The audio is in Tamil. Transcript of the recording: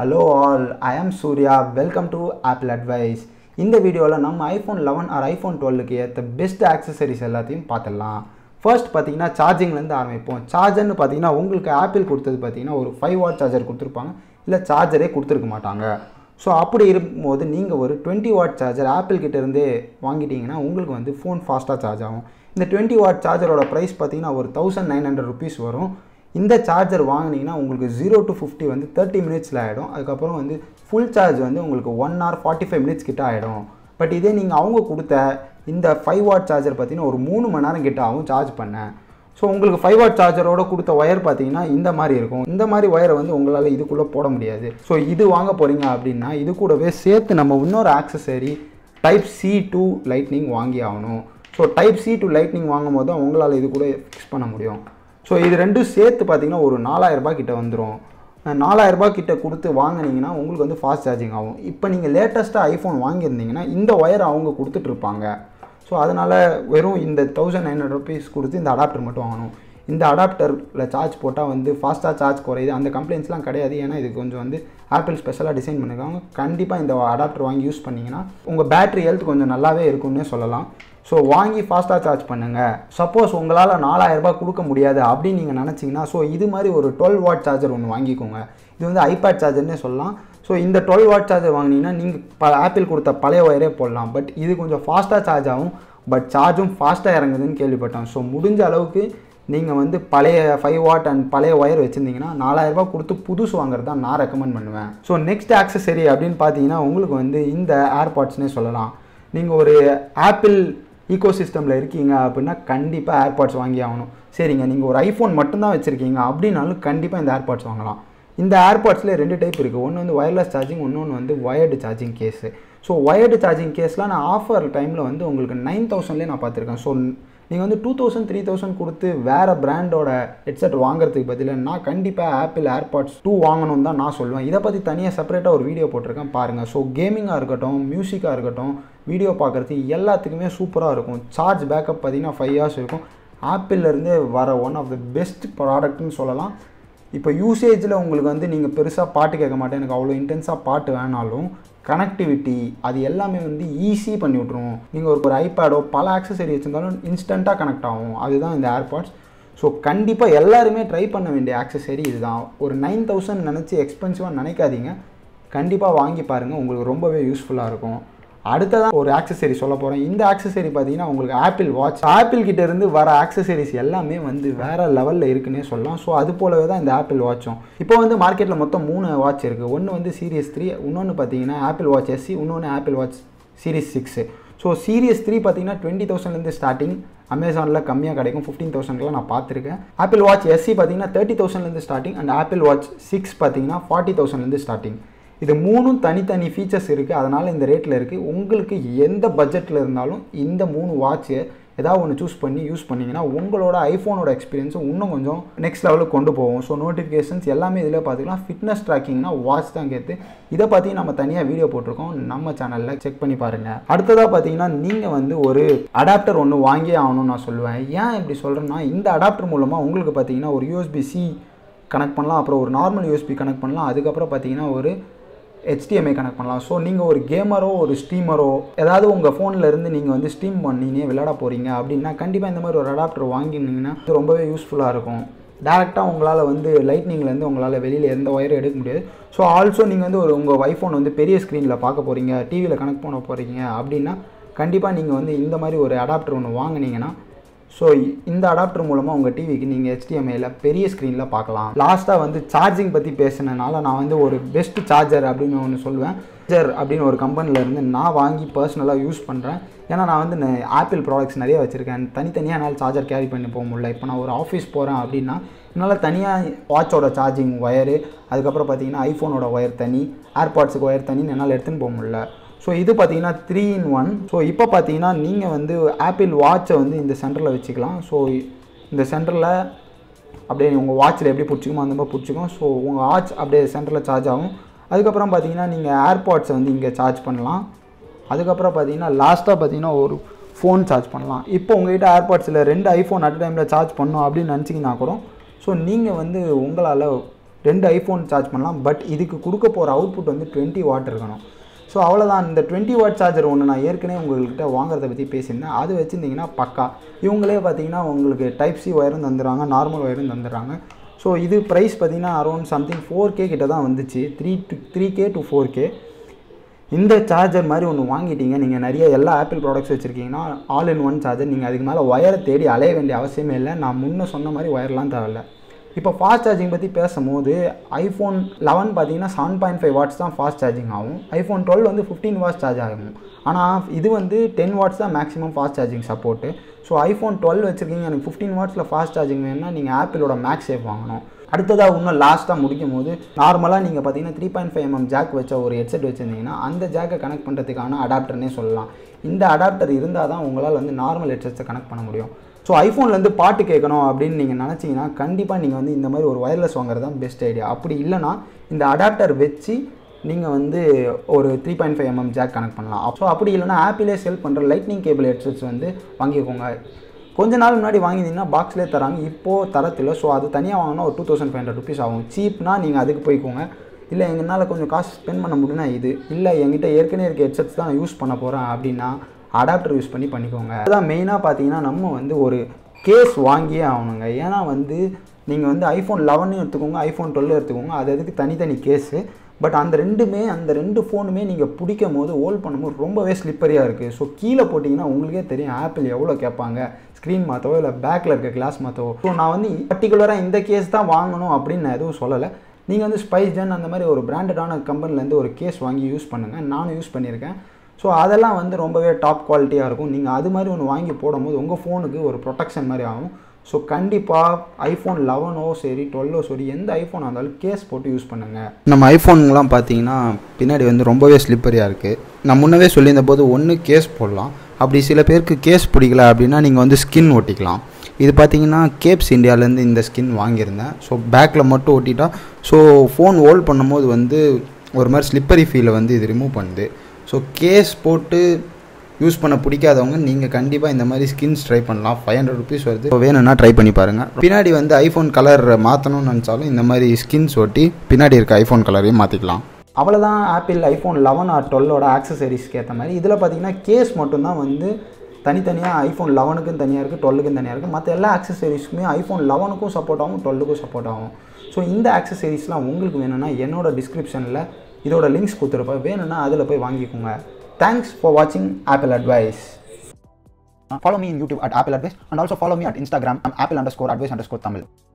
Hello all I am Surya welcome to Apple advice இந்த வீடியோவில் நம்ம ஐஃபோன் லெவன் ஆர் ஐஃபோன் டுவெல்லுக்கு ஏற்ற பெஸ்ட் ஆக்சசரிஸ் எல்லாத்தையும் பார்த்துடலாம் ஃபர்ஸ்ட் பார்த்தீங்கன்னா சார்ஜிங்லேருந்து ஆரம்பிப்போம் சார்ஜர்னு பார்த்தீங்கன்னா உங்களுக்கு ஆப்பிள் கொடுத்தது பார்த்தீங்கன்னா ஒரு ஃபைவ் வாட் சார்ஜர் கொடுத்துருப்பாங்க இல்லை சார்ஜரே கொடுத்துருக்க மாட்டாங்க ஸோ அப்படி இருக்கும்போது நீங்கள் ஒரு டுவெண்ட்டி வாட் சார்ஜர் ஆப்பிள் கிட்டேருந்தே வாங்கிட்டீங்கன்னா உங்களுக்கு வந்து ஃபோன் ஃபாஸ்ட்டாக சார்ஜ் ஆகும் இந்த டுவெண்ட்டி வாட் சார்ஜரோட ப்ரைஸ் பார்த்தீங்கன்னா ஒரு தௌசண்ட் நைன் ஹண்ட்ரட் ருபீஸ் வரும் இந்த சார்ஜர் வாங்கினீங்கன்னா உங்களுக்கு ஜீரோ டு ஃபிஃப்டி வந்து தேர்ட்டி மினிட்ஸில் ஆகிடும் அதுக்கப்புறம் வந்து ஃபுல் சார்ஜ் வந்து உங்களுக்கு one hour forty five minutes கிட்ட ஆகிடும் பட் இதே நீங்கள் அவங்க கொடுத்த இந்த ஃபைவ் வாட் சார்ஜர் பார்த்தீங்கன்னா ஒரு மூணு மணி நேரம் கிட்ட ஆகும் சார்ஜ் பண்ண ஸோ உங்களுக்கு ஃபைவ் வாட் சார்ஜரோட கொடுத்த ஒயர் பார்த்தீங்கன்னா இந்த மாதிரி இருக்கும் இந்த மாதிரி ஒயரை வந்து உங்களால் இதுக்குள்ளே போட முடியாது ஸோ இது வாங்க போகிறீங்க அப்படின்னா இது கூடவே சேர்த்து நம்ம இன்னொரு accessory type C to lightning வாங்கி ஆகணும் so type C to lightning வாங்கும் போது தான் உங்களால் இது கூட ஃபிக்ஸ் பண்ண முடியும் ஸோ இது ரெண்டும் சேர்த்து பார்த்தீங்கன்னா ஒரு நாலாயிரரூபா கிட்ட வந்துடும் நாலாயிரரூபா கிட்ட கொடுத்து வாங்கினீங்கன்னா உங்களுக்கு வந்து ஃபாஸ்ட் சார்ஜிங் ஆகும் இப்போ நீங்கள் லேட்டஸ்ட்டாக ஐஃபோன் வாங்கியிருந்தீங்கன்னா இந்த ஒயர் அவங்க கொடுத்துட்ருப்பாங்க ஸோ அதனால் வெறும் இந்த தௌசண்ட் நைன் ஹண்ட்ரட் ருபீஸ் கொடுத்து இந்த அடாப்டர் மட்டும் வாங்கணும் இந்த அடாப்டரில் சார்ஜ் போட்டால் வந்து ஃபாஸ்ட்டாக சார்ஜ் குறையுது அந்த கம்ப்ளைண்ட்ஸ்லாம் கிடையாது ஏன்னா இது கொஞ்சம் வந்து ஆப்பிள் ஸ்பெஷலாக டிசைன் பண்ணிருக்காங்க கண்டிப்பாக இந்த அடாப்டர் வாங்கி யூஸ் பண்ணிங்கன்னா உங்கள் பேட்டரி ஹெல்த் கொஞ்சம் நல்லாவே இருக்கும்னே சொல்லலாம் ஸோ வாங்கி ஃபாஸ்ட்டாக சார்ஜ் பண்ணுங்கள் சப்போஸ் உங்களால் நாலாயிரரூபா கொடுக்க முடியாது அப்படின்னு நீங்கள் நினச்சிங்கன்னா ஸோ இது மாதிரி ஒரு டுவெல் வாட் சார்ஜர் ஒன்று வாங்கிக்கோங்க இது வந்து ஐபேட் சார்ஜர்னே சொல்லலாம் ஸோ இந்த டுவெல் வாட் சார்ஜர் வாங்கினீங்கன்னா நீங்கள் ப ஆப்பிள் கொடுத்த பழைய ஒயரே போடலாம் பட் இது கொஞ்சம் ஃபாஸ்ட்டாக சார்ஜ் ஆகும் பட் சார்ஜும் ஃபாஸ்ட்டாக இறங்குதுன்னு கேள்விப்பட்டேன் ஸோ முடிஞ்ச அளவுக்கு நீங்கள் வந்து பழைய ஃபைவ் வாட் அண்ட் பழைய ஒயர் வச்சுருந்தீங்கன்னா நாலாயிரரூபா கொடுத்து புதுசு வாங்குறது தான் நான் ரெக்கமெண்ட் பண்ணுவேன் ஸோ நெக்ஸ்ட் ஆக்சசரி அப்படின்னு பார்த்தீங்கன்னா உங்களுக்கு வந்து இந்த ஏர்பாட்ஸ்னே சொல்லலாம் நீங்கள் ஒரு ஆப்பிள் ஈகோ சிஸ்டமில் இருக்கீங்க அப்படின்னா கண்டிப்பாக ஏர்பாட்ஸ் வாங்கி ஆகணும் சரிங்க நீங்கள் ஒரு ஐஃபோன் மட்டும்தான் வச்சுருக்கீங்க அப்படின்னாலும் கண்டிப்பாக இந்த ஏர்பாட்ஸ் வாங்கலாம் இந்த ஏர்பாட்ஸில் ரெண்டு டைப் இருக்குது ஒன்று வந்து ஒயர்லெஸ் சார்ஜிங் இன்னொன்று வந்து wired charging case so wired charging கேஸ்லாம் நான் ஆஃபர் டைமில் வந்து உங்களுக்கு நைன் தௌசண்ட்லேயே நான் பார்த்துருக்கேன் ஸோ நீங்கள் வந்து டூ தௌசண்ட் த்ரீ தௌசண்ட் கொடுத்து வேறு பிராண்டோட ஹெட்செட் வாங்குறதுக்கு பதிலாக நான் கண்டிப்பாக ஆப்பிள் ஏர்பாட்ஸ் டூ வாங்கணும்னு தான் நான் சொல்லுவேன் இதை பற்றி தனியாக செப்பரேட்டாக ஒரு வீடியோ போட்டிருக்கேன் பாருங்கள் ஸோ கேமிங்காக இருக்கட்டும் மியூசிக்காக இருக்கட்டும் வீடியோ பார்க்குறதுக்கு எல்லாத்துக்குமே சூப்பராக இருக்கும் சார்ஜ் பேக்கப் பார்த்தீங்கன்னா ஃபைவ் ஹவர்ஸ் இருக்கும் ஆப்பிள்லேருந்தே வர ஒன் ஆஃப் த பெஸ்ட் ப்ராடக்ட்னு சொல்லலாம் இப்போ யூசேஜில் உங்களுக்கு வந்து நீங்கள் பெருசாக பாட்டு கேட்க மாட்டேன் எனக்கு அவ்வளோ இன்டென்ஸாக பாட்டு வேணாலும் கனெக்டிவிட்டி அது எல்லாமே வந்து ஈஸி பண்ணி விட்ருவோம் நீங்கள் ஒரு ஒரு ஐபேடோ பல ஆக்சசரி வச்சுருந்தாலும் இன்ஸ்டண்ட்டாக கனெக்ட் ஆகும் அதுதான் இந்த ஏர்பாட்ஸ் ஸோ கண்டிப்பாக எல்லாருமே ட்ரை பண்ண வேண்டிய ஆக்சசரி இதுதான் ஒரு நைன் தௌசண்ட் நினச்சி எக்ஸ்பென்சிவாக நினைக்காதீங்க கண்டிப்பாக வாங்கி பாருங்கள் உங்களுக்கு ரொம்பவே யூஸ்ஃபுல்லாக இருக்கும் அடுத்ததான் ஒரு ஆக்சசரி சொல்ல போகிறேன் இந்த ஆக்சசரி பார்த்தீங்கன்னா உங்களுக்கு ஆப்பிள் வாட்ச் ஆப்பிள் கிட்ட இருந்து வர ஆக்சசரிஸ் எல்லாமே வந்து வேறு லெவலில் இருக்குன்னே சொல்லலாம் ஸோ அது போலவே தான் இந்த ஆப்பிள் வாட்சும் இப்போ வந்து மார்க்கெட்டில் மொத்தம் மூணு வாட்ச் இருக்குது ஒன்று வந்து சீரியஸ் த்ரீ இன்னொன்று பார்த்தீங்கன்னா ஆப்பிள் வாட்ச் எஸ்சி இன்னொன்று Apple watch series six so series three பார்த்தீங்கன்னா டுவெண்ட்டி தௌசண்ட்லேருந்து ஸ்டார்டிங் அமேசானில் கம்மியாக கிடைக்கும் ஃபிஃப்டீன் தௌசண்ட்லாம் நான் பார்த்துருக்கேன் ஆப்பிள் வாட்ச் எஸ்சி பார்த்தீங்கன்னா தேர்ட்டி தௌசண்ட்லேருந்து starting and Apple watch six பார்த்தீங்கன்னா ஃபார்ட்டி தௌசண்ட்லேருந்து ஸ்டார்டிங் இது மூணும் தனித்தனி ஃபீச்சர்ஸ் இருக்குது அதனால் இந்த ரேட்டில் இருக்குது உங்களுக்கு எந்த பட்ஜெட்டில் இருந்தாலும் இந்த மூணு வாட்சு ஏதாவது ஒன்று சூஸ் பண்ணி யூஸ் பண்ணிங்கன்னா உங்களோட ஐஃபோனோட எக்ஸ்பீரியன்ஸும் இன்னும் கொஞ்சம் நெக்ஸ்ட் லெவலுக்கு கொண்டு போவோம் ஸோ நோட்டிஃபிகேஷன்ஸ் எல்லாமே இதில் பார்த்துக்கலாம் ஃபிட்னஸ் ட்ராக்கிங்னா வாட்ச் தான் கேட்டு இதை பற்றி நம்ம தனியாக வீடியோ போட்டிருக்கோம் நம்ம சேனலில் செக் பண்ணி பாருங்கள் அடுத்ததாக பார்த்தீங்கன்னா நீங்கள் வந்து ஒரு அடாப்டர் ஒன்று வாங்கியே ஆகணும்னு நான் சொல்லுவேன் ஏன் இப்படி சொல்கிறேன்னா இந்த அடாப்டர் மூலமாக உங்களுக்கு பார்த்தீங்கன்னா ஒரு யூஎஸ்பி சி கனெக்ட் பண்ணலாம் அப்புறம் ஒரு நார்மல் யூஎஸ்பி கனெக்ட் பண்ணலாம் அதுக்கப்புறம் பார்த்தீங்கன்னா ஒரு ஹெச்டிஎம்ஐ கனெக்ட் பண்ணலாம் ஸோ நீங்கள் ஒரு கேமரோ ஒரு ஸ்ட்ரீமரோ ஏதாவது உங்கள் ஃபோனில் இருந்து நீங்கள் வந்து ஸ்ட்ரீம் பண்ணினே விளையாட போகிறீங்க அப்படின்னா கண்டிப்பாக இந்த மாதிரி ஒரு அடாப்டர் வாங்கினீங்கன்னா இது ரொம்பவே யூஸ்ஃபுல்லாக இருக்கும் டேரெக்டாக உங்களால் வந்து லைட்னிங்லேருந்து உங்களால் வெளியில் எந்த ஒயரும் எடுக்க முடியாது ஸோ ஆல்சோ நீங்கள் வந்து ஒரு உங்கள் ஐஃபோன் வந்து பெரிய ஸ்க்ரீனில் பார்க்க போகிறீங்க டிவியில் கனெக்ட் பண்ண போகிறீங்க அப்படின்னா கண்டிப்பாக நீங்கள் வந்து இந்த மாதிரி ஒரு அடாப்டர் ஒன்று வாங்கினீங்கன்னா ஸோ இந்த அடாப்டர் மூலமாக உங்கள் டிவிக்கு நீங்கள் ஹெச்டிஎம்ஐயில் பெரிய ஸ்க்ரீனில் பார்க்கலாம் லாஸ்ட்டாக வந்து சார்ஜிங் பற்றி பேசினனால நான் வந்து ஒரு பெஸ்ட் சார்ஜர் அப்படின்னு ஒன்று சொல்லுவேன் சார்ஜர் அப்படின்னு ஒரு கம்பெனிலேருந்து நான் வாங்கி பர்சனலாக யூஸ் பண்ணுறேன் ஏன்னா நான் வந்து ஆப்பிள் ப்ராடக்ட்ஸ் நிறைய வச்சுருக்கேன் தனித்தனியாக என்னால் சார்ஜர் கேரி பண்ணி போக முடியல இப்போ நான் ஒரு ஆஃபீஸ் போகிறேன் அப்படின்னா என்னால் தனியாக வாட்சோட சார்ஜிங் ஒயரு அதுக்கப்புறம் பார்த்தீங்கன்னா ஐஃபோனோட ஒயர் தனி ஏர்பாட்ஸுக்கு ஒயர் தனின்னு என்னால் எடுத்துன்னு போக முடியல ஸோ இது பார்த்தீங்கன்னா த்ரீ இன் ஒன் ஸோ இப்போ பார்த்தீங்கன்னா நீங்கள் வந்து ஆப்பிள் வாட்சை வந்து இந்த சென்டரில் வச்சுக்கலாம் ஸோ இந்த சென்டரில் அப்படியே உங்கள் வாட்சில் எப்படி பிடிச்சிக்குமோ அந்த மாதிரி பிடிச்சிக்கும் ஸோ உங்கள் வாட்ச் அப்படியே சென்டரில் சார்ஜ் ஆகும் அதுக்கப்புறம் பார்த்தீங்கன்னா நீங்கள் ஏர்பாட்ஸை வந்து இங்கே சார்ஜ் பண்ணலாம் அதுக்கப்புறம் பார்த்தீங்கன்னா லாஸ்ட்டாக பார்த்தீங்கன்னா ஒரு ஃபோன் சார்ஜ் பண்ணலாம் இப்போ உங்கள்கிட்ட ஏர்பாட்ஸில் ரெண்டு ஐஃபோன் அட் டைமில் சார்ஜ் பண்ணணும் அப்படின்னு நினச்சிங்கன்னா கூட ஸோ நீங்கள் வந்து உங்களால் ரெண்டு ஐஃபோன் சார்ஜ் பண்ணலாம் பட் இதுக்கு கொடுக்க போகிற அவுட்புட் வந்து டுவெண்ட்டி வாட் இருக்கணும் ஸோ அவ்வளோதான் இந்த டுவெண்ட்டி வாட் சார்ஜர் ஒன்று நான் ஏற்கனவே உங்கள்கிட்ட வாங்குறத பற்றி பேசியிருந்தேன் அது வச்சுருந்தீங்கன்னா பக்கா இவங்களே பார்த்தீங்கன்னா உங்களுக்கு டைப் சி ஒயரும் தந்துடுறாங்க நார்மல் ஒயரும் தந்துடுறாங்க ஸோ இது ப்ரைஸ் பார்த்தீங்கன்னா அரௌண்ட் சம்திங் ஃபோர் கே கிட்ட தான் வந்துச்சு three to three K to four K இந்த சார்ஜர் மாதிரி ஒன்று வாங்கிட்டீங்க நீங்கள் நிறைய எல்லா ஆப்பிள் ப்ராடக்ட்ஸ் வச்சுருக்கீங்கன்னா ஆல் இன் ஒன் சார்ஜர் நீங்கள் அதுக்கு மேலே ஒயரை தேடி அலைய வேண்டிய அவசியமே இல்லை நான் முன்ன சொன்ன மாதிரி ஒயர்லாம் தேவையில்ல இப்போ ஃபாஸ்ட் சார்ஜிங் பற்றி பேசும்போது ஐஃபோன் லெவன் பார்த்தீங்கன்னா செவன் பாயிண்ட் ஃபைவ் வாட்ஸ் தான் ஃபாஸ்ட் சார்ஜிங் ஆகும் ஐஃபோன் டுவெல் வந்து ஃபிஃப்டீன் வாட்ஸ் சார்ஜ் ஆகும் ஆனால் இது வந்து டென் வாட்ஸ் தான் maximum fast charging support so iPhone twelve வச்சுருக்கீங்க எனக்கு ஃபிஃப்டீன் வாட்ஸில் ஃபாஸ்ட் சார்ஜிங் வேணும்னா நீங்கள் ஆப்பிளோட மேக்ஸ் சேஃப் வாங்கணும் அடுத்ததாக இன்னும் லாஸ்ட்டாக முடிக்கும் போது நார்மலாக நீங்கள் பார்த்தீங்கன்னா three point five mm jack வச்ச ஒரு ஹெட்செட் வச்சுருந்தீங்கன்னா அந்த ஜாக்கை கனெக்ட் பண்ணுறதுக்கான அடாப்டர்னே சொல்லலாம் இந்த அடாப்டர் இருந்தால் தான் உங்களால் வந்து நார்மல் ஹெட்செட்ஸை கனெக்ட் பண்ண முடியும் ஸோ ஐஃபோன்லேருந்து பாட்டு கேட்கணும் அப்படின்னு நீங்கள் நினச்சிங்கன்னா கண்டிப்பாக நீங்கள் வந்து இந்த மாதிரி ஒரு ஒயர்லெஸ் வாங்குறது தான் பெஸ்ட் ஐடியா அப்படி இல்லைனா இந்த அடாப்டர் வச்சு நீங்கள் வந்து ஒரு three point five mm jack connect பண்ணலாம் ஸோ அப்படி இல்லைனா ஆப்பிளே செல் பண்ணுற லைட்னிங் கேபிள் ஹெட்செட்ஸ் வந்து வாங்கிக்கோங்க கொஞ்ச நாள் முன்னாடி வாங்கியிருந்தீங்கன்னா பாக்ஸ்லேயே தராங்க இப்போது தரத்தில் ஸோ அது தனியாக வாங்கினா ஒரு two thousand five hundred rupees ஆகும் சீப்னா நீங்கள் அதுக்கு போய்க்கோங்க இல்லை எங்களால் கொஞ்சம் காசு ஸ்பெண்ட் பண்ண முடியும்னா இது இல்லை எங்கிட்ட ஏற்கனவே இருக்க ஹெட்செட்ஸ் தான் யூஸ் பண்ண போகிறேன் அப்படின்னா அடாப்டர் யூஸ் பண்ணி பண்ணிக்கோங்க அதான் மெயினாக பார்த்தீங்கன்னா நம்ம வந்து ஒரு கேஸ் வாங்கியே ஆகணுங்க ஏன்னா வந்து நீங்கள் வந்து ஐஃபோன் லெவனும் எடுத்துக்கோங்க ஐஃபோன் டுவெல் எடுத்துக்கோங்க அது அதுக்கு தனித்தனி கேஸு பட் அந்த ரெண்டுமே அந்த ரெண்டு ஃபோனுமே நீங்கள் பிடிக்கும் போது ஹோல்ட் பண்ணும்போது ரொம்பவே ஸ்லிப்பரியாக இருக்குது ஸோ கீழே போட்டிங்கன்னா உங்களுக்கே தெரியும் ஆப்பிள் எவ்வளோ கேட்பாங்க ஸ்க்ரீன் மாற்றவோ இல்லை பேக்கில் இருக்க கிளாஸ் மாற்றவோ ஸோ நான் வந்து பர்டிகுலராக இந்த கேஸ் தான் வாங்கணும் அப்படின்னு நான் எதுவும் சொல்லலை நீங்கள் வந்து ஸ்பைஸ் ஜென் அந்த மாதிரி ஒரு பிராண்டடான கம்பெனிலேருந்து ஒரு கேஸ் வாங்கி யூஸ் பண்ணுங்கள் நானும் யூஸ் பண்ணியிருக்கேன் ஸோ அதெல்லாம் வந்து ரொம்பவே டாப் குவாலிட்டியாக இருக்கும் நீங்கள் அது மாதிரி ஒன்று வாங்கி போடும்போது உங்கள் ஃபோனுக்கு ஒரு ப்ரொடெக்ஷன் மாதிரி ஆகும் ஸோ கண்டிப்பாக ஐஃபோன் லெவனோ சரி டுவெல்லோ சரி எந்த ஐஃபோனாக இருந்தாலும் கேஸ் போட்டு யூஸ் பண்ணுங்கள் நம்ம ஐஃபோனுங்கலாம் பார்த்தீங்கன்னா பின்னாடி வந்து ரொம்பவே ஸ்லிப்பரியாக இருக்குது நான் முன்னவே சொல்லியிருந்த போது ஒன்று கேஸ் போடலாம் அப்படி சில பேருக்கு கேஸ் பிடிக்கல அப்படின்னா நீங்கள் வந்து ஸ்கின் ஒட்டிக்கலாம் இது பார்த்தீங்கன்னா கேப்ஸ் இந்தியாவிலேருந்து இந்த ஸ்கின் வாங்கியிருந்தேன் ஸோ பேக்கில் மட்டும் ஒட்டிட்டா ஸோ ஃபோன் ஹோல்ட் பண்ணும்போது வந்து ஒரு மாதிரி ஸ்லிப்பரி ஃபீலை வந்து இது ரிமூவ் பண்ணுது ஸோ கேஸ் போட்டு யூஸ் பண்ண பிடிக்காதவங்க நீங்கள் கண்டிப்பாக இந்த மாதிரி ஸ்கின்ஸ் ட்ரை பண்ணலாம் ஃபைவ் ஹண்ட்ரட் ருபீஸ் வருது ஸோ வேணும்னா ட்ரை பண்ணி பாருங்கள் பின்னாடி வந்து ஐஃபோன் கலர் மாற்றணும்னு நினச்சாலும் இந்த மாதிரி ஸ்கின்ஸ் ஒட்டி பின்னாடி இருக்க ஐஃபோன் கலரையும் மாற்றிக்கலாம் அவ்வளோதான் ஆப்பிள் ஐஃபோன் லெவன் ஆர் டுவெல்லோட ஆக்சசரிஸ்க்கு ஏற்ற மாதிரி இதில் பார்த்தீங்கன்னா கேஸ் மட்டும்தான் வந்து தனித்தனியாக ஐஃபோன் லெவனுக்கும் தனியாக இருக்குது டுவெல்லுக்கும் தனியாக இருக்குது மற்ற எல்லா ஆக்சசரிஸ்க்குமே ஐஃபோன் லெவனுக்கும் சப்போர்ட் ஆகும் டுவெல்லுக்கும் சப்போர்ட் ஆகும் ஸோ இந்த ஆக்சசரிஸ்லாம் உங்களுக்கு வேணும்னா என்னோட டிஸ்கிரிப்ஷனில் இதோட லிங்க்ஸ் கொடுத்துருப்பேன் வேணும்னா அதில் போய் வாங்கிக்கோங்க தேங்க்ஸ் ஃபார் வாட்சிங் Apple advice follow me in YouTube at Apple Advice and also follow me at Instagram. I'm Apple underscore advice underscore Tamil.